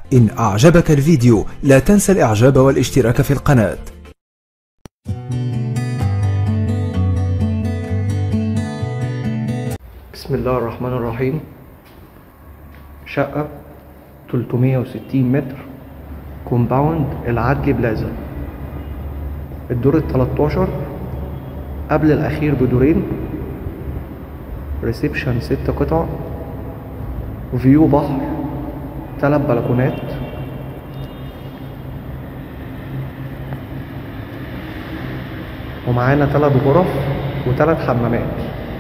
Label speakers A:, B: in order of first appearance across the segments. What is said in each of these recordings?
A: إن أعجبك الفيديو لا تنسى الإعجاب والاشتراك في القناة
B: بسم الله الرحمن الرحيم شقة 360 متر كومباوند العدلي بلازا الدور ال 13 قبل الأخير بدورين ريسبشن ست قطع فيو بحر تلات بلكونات ومعانا تلات غرف وتلات حمامات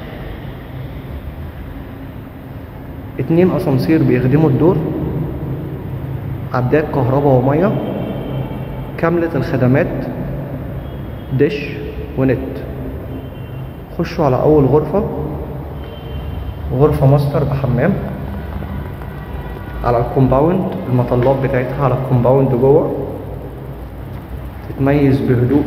B: اتنين اسانسير بيخدموا الدور عداد كهرباء وميه كاملة الخدمات دش ونت خشوا على اول غرفة غرفة ماستر بحمام على الكومباوند المطلات بتاعتها على الكومباوند جوه تتميز بهدوء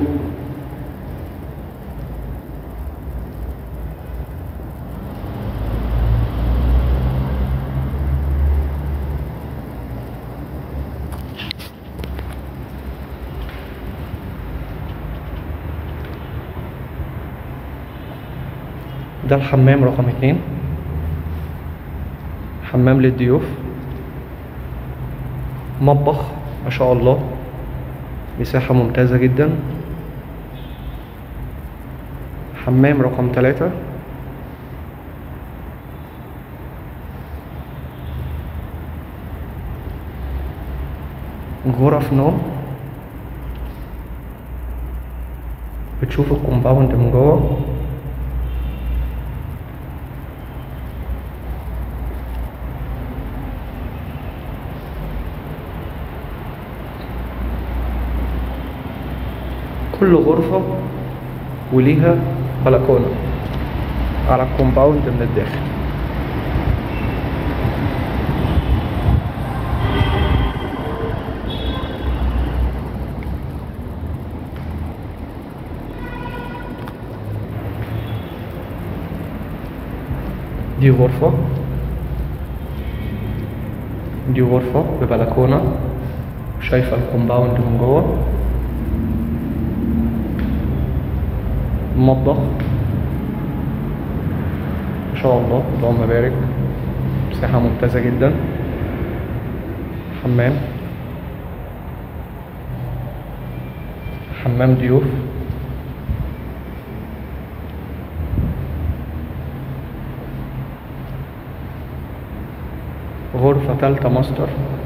B: ده الحمام رقم اتنين حمام للضيوف مطبخ ما شاء الله مساحة ممتازة جدا حمام رقم ثلاثة غرف نوم بتشوف الكومباوند من جوه كل غرفة وليها بلكونة على الكومباوند من الداخل دي غرفة دي غرفة ببلكونة شايفة الكومباوند من جوه مطبخ ما شاء الله اللهم بارك مساحة ممتازة جدا حمام حمام ضيوف غرفة تالتة ماستر